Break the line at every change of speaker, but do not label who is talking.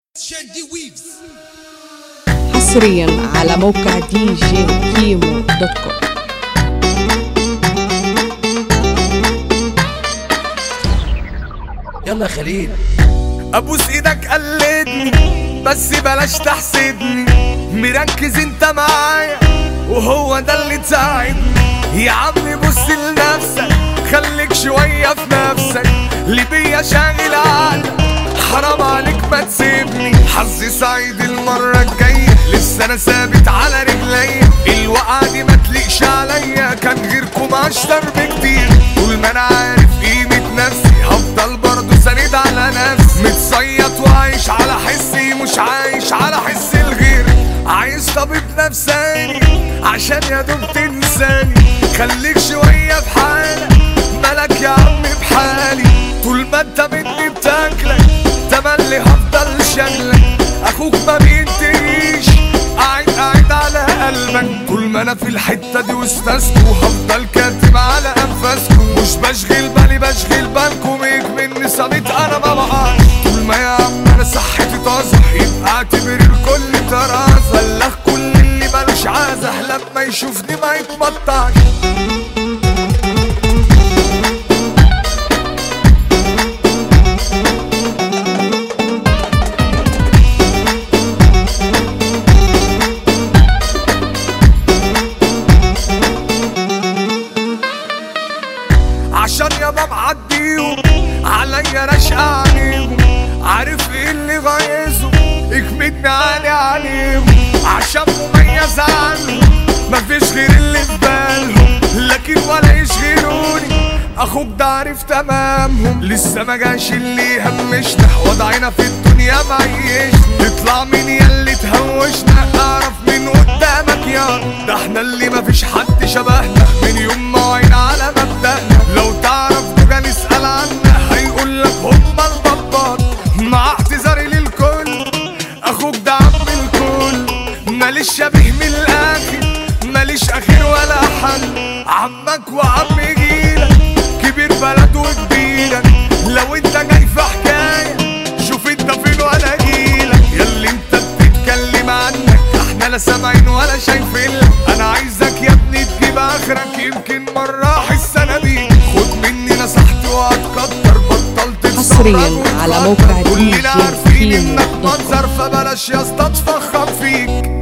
شاندي ويفز
حصريا على موقع دي جي كيمو دوت كوم
يلا يا خليل
ابوس ايدك قلدني بس بلاش تحسدني مركز انت معايا وهو ده اللي تساعدني يا عم بص لنفسك خليك شوية في نفسك ليبيا شاغل عقلك حرام عليك ما تسيبني حظي سعيد المرة الجاية لسه انا ثابت على رجليا الوقعة دي ما تليقش عليا كان غيركم اشطر بكتير طول ما انا عارف قيمة نفسي هفضل برضه ساند على نفسي متصيط وعايش على حسي مش عايش على حس الغير عايز طبيب نفساني عشان يا دوب تنساني خليك شوية في حالك مالك يا عم بحالي طول ما انت مني بتاكلك تملي هفضل شغلك اخوك ما بينتهيش قاعد قاعد على قلبك طول ما انا في الحتة دي وسطكوا هفضل كاتب على انفاسكم مش بشغل بالي بشغل بالكم مني صمت انا ما بقاش طول ما يا عم انا صحتي طازة يبقى اعتبر الكل طرازة بلغ كل اللي ملوش عازة لما يشوفني ما يتمطعش عشان يابا معديهم عليا رشقة عليهم عارف ايه اللي غايزهم اكمدني عالي عليهم عشان مميز عنهم مفيش غير اللي في بالهم لكن ولا يشغلوني اخوك ده عارف تمامهم لسه ما جاش اللي يهمشنا وضعنا في الدنيا معيشنا تطلع مين ياللي تهوشنا اعرف مين قدامك يا ده احنا اللي مفيش حد شبهنا من يوم ما وعينا على مبدأنا لو تعرف ده نسأل عنا هيقول لك هما البطات مع اعتذاري للكل اخوك ده عم الكل ماليش شبيه من الاخر ماليش اخير ولا حل عمك وعم جيلك كبير بلد وكبيرك لو انت جاي في حكايه شوف انت فين وانا جيلك ياللي انت بتتكلم عنك احنا لا سامعين ولا شايفين لك. انا عايزك يا ابني تجيب اخرك يمكن مره احس انا بيك خد مني نصيحتي وهتكتر بطلت تستغرب
حصرياً على
وتفكر.
موقع
كلنا
DJ
عارفين
كيمو
انك
دوت كوم.
منظر فبلاش يا اسطى تفخم فيك